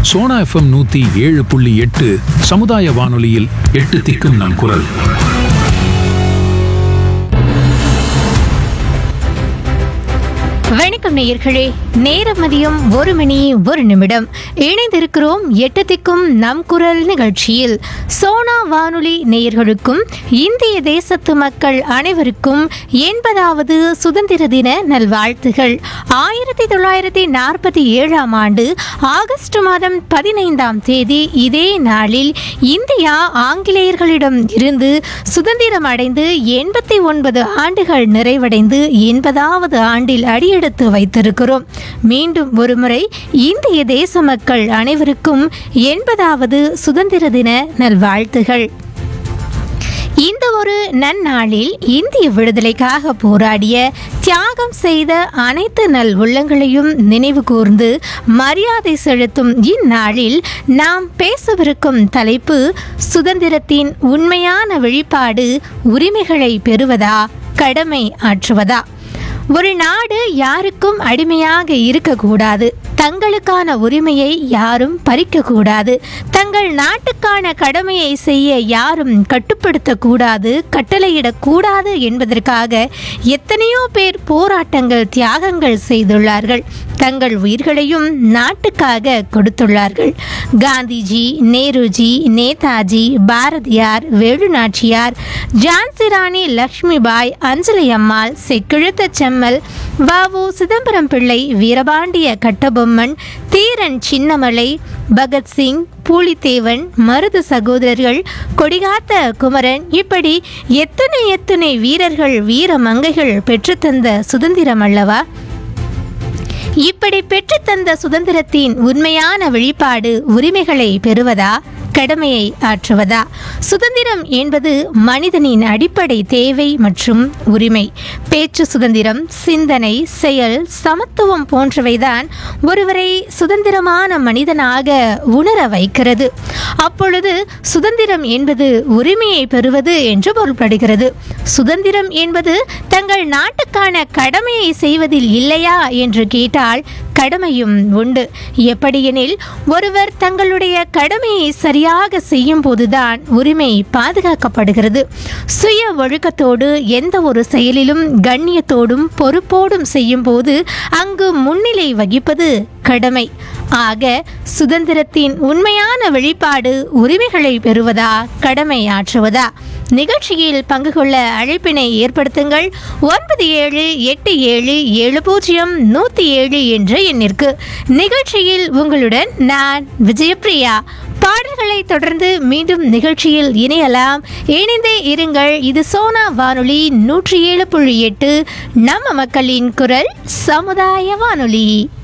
Sona FM நூத்தி ஏழு புள்ளி எட்டு சமுதாய வானொலியில் எட்டு திக்கும் நம் குரல் வணக்கம் நேயர்களே நேரம் மதியம் ஒரு மணி ஒரு நிமிடம் இணைந்திருக்கிறோம் எட்டு திக்கும் நம் குரல் நிகழ்ச்சியில் சோனா வானொலி நேயர்களுக்கும் இந்திய தேசத்து மக்கள் அனைவருக்கும் எண்பதாவது சுதந்திர தின நல்வாழ்த்துகள் ஆயிரத்தி தொள்ளாயிரத்தி நாற்பத்தி ஏழாம் ஆண்டு ஆகஸ்ட் மாதம் பதினைந்தாம் தேதி இதே நாளில் இந்தியா ஆங்கிலேயர்களிடம் இருந்து சுதந்திரம் அடைந்து எண்பத்தி ஒன்பது ஆண்டுகள் நிறைவடைந்து எண்பதாவது ஆண்டில் அடியெடுத்து வைத்திருக்கிறோம் மீண்டும் ஒருமுறை இந்திய தேச மக்கள் அனைவருக்கும் எண்பதாவது சுதந்திர தின நல்வாழ்த்துகள் இந்த ஒரு நன்னாளில் இந்திய விடுதலைக்காக போராடிய தியாகம் செய்த அனைத்து நல் உள்ளங்களையும் நினைவு கூர்ந்து மரியாதை செலுத்தும் இந்நாளில் நாம் பேசவிருக்கும் தலைப்பு சுதந்திரத்தின் உண்மையான வெளிப்பாடு உரிமைகளை பெறுவதா கடமை ஆற்றுவதா ஒரு நாடு யாருக்கும் அடிமையாக இருக்கக்கூடாது தங்களுக்கான உரிமையை யாரும் பறிக்கக்கூடாது தங்கள் நாட்டுக்கான கடமையை செய்ய யாரும் கட்டுப்படுத்தக்கூடாது கட்டளையிடக்கூடாது என்பதற்காக எத்தனையோ பேர் போராட்டங்கள் தியாகங்கள் செய்துள்ளார்கள் தங்கள் உயிர்களையும் நாட்டுக்காக கொடுத்துள்ளார்கள் காந்திஜி நேருஜி நேதாஜி பாரதியார் வேலுநாச்சியார் ஜான்சி ராணி லக்ஷ்மிபாய் அஞ்சலி அம்மாள் செக்கிழுத்த செம்மல் வாவு சிதம்பரம் பிள்ளை வீரபாண்டிய கட்டபொம்மன் தீரன் சின்னமலை பகத்சிங் பூலித்தேவன் மருது சகோதரர்கள் கொடிகாத்த குமரன் இப்படி எத்தனை எத்தனை வீரர்கள் வீர மங்கைகள் பெற்றுத்தந்த சுதந்திரம் அல்லவா இப்படி பெற்றுத்தந்த சுதந்திரத்தின் உண்மையான வெளிப்பாடு உரிமைகளை பெறுவதா கடமையை ஆற்றுவதா சுதந்திரம் என்பது மனிதனின் அடிப்படை தேவை மற்றும் உரிமை பேச்சு சுதந்திரம் சிந்தனை செயல் சமத்துவம் போன்றவைதான் ஒருவரை சுதந்திரமான மனிதனாக உணர வைக்கிறது அப்பொழுது சுதந்திரம் என்பது உரிமையை பெறுவது என்று பொருள்படுகிறது சுதந்திரம் என்பது தங்கள் நாட்டுக்கான கடமையை செய்வதில் இல்லையா என்று கேட்டால் கடமையும் உண்டு எப்படியெனில் ஒருவர் தங்களுடைய கடமையை சரியாக செய்யும் போதுதான் உரிமை பாதுகாக்கப்படுகிறது சுய ஒழுக்கத்தோடு எந்த ஒரு செயலிலும் கண்ணியத்தோடும் பொறுப்போடும் செய்யும் போது அங்கு முன்னிலை வகிப்பது கடமை ஆக சுதந்திரத்தின் உண்மையான வெளிப்பாடு உரிமைகளை பெறுவதா கடமை ஆற்றுவதா நிகழ்ச்சியில் பங்கு கொள்ள அழைப்பினை ஏற்படுத்துங்கள் ஒன்பது ஏழு எட்டு ஏழு ஏழு பூஜ்ஜியம் நூற்றி ஏழு என்ற எண்ணிற்கு நிகழ்ச்சியில் உங்களுடன் நான் விஜயபிரியா பாடல்களை தொடர்ந்து மீண்டும் நிகழ்ச்சியில் இணையலாம் இணைந்தே இருங்கள் இது சோனா வானொலி நூற்றி ஏழு புள்ளி எட்டு நம்ம மக்களின் குரல் சமுதாய வானொலி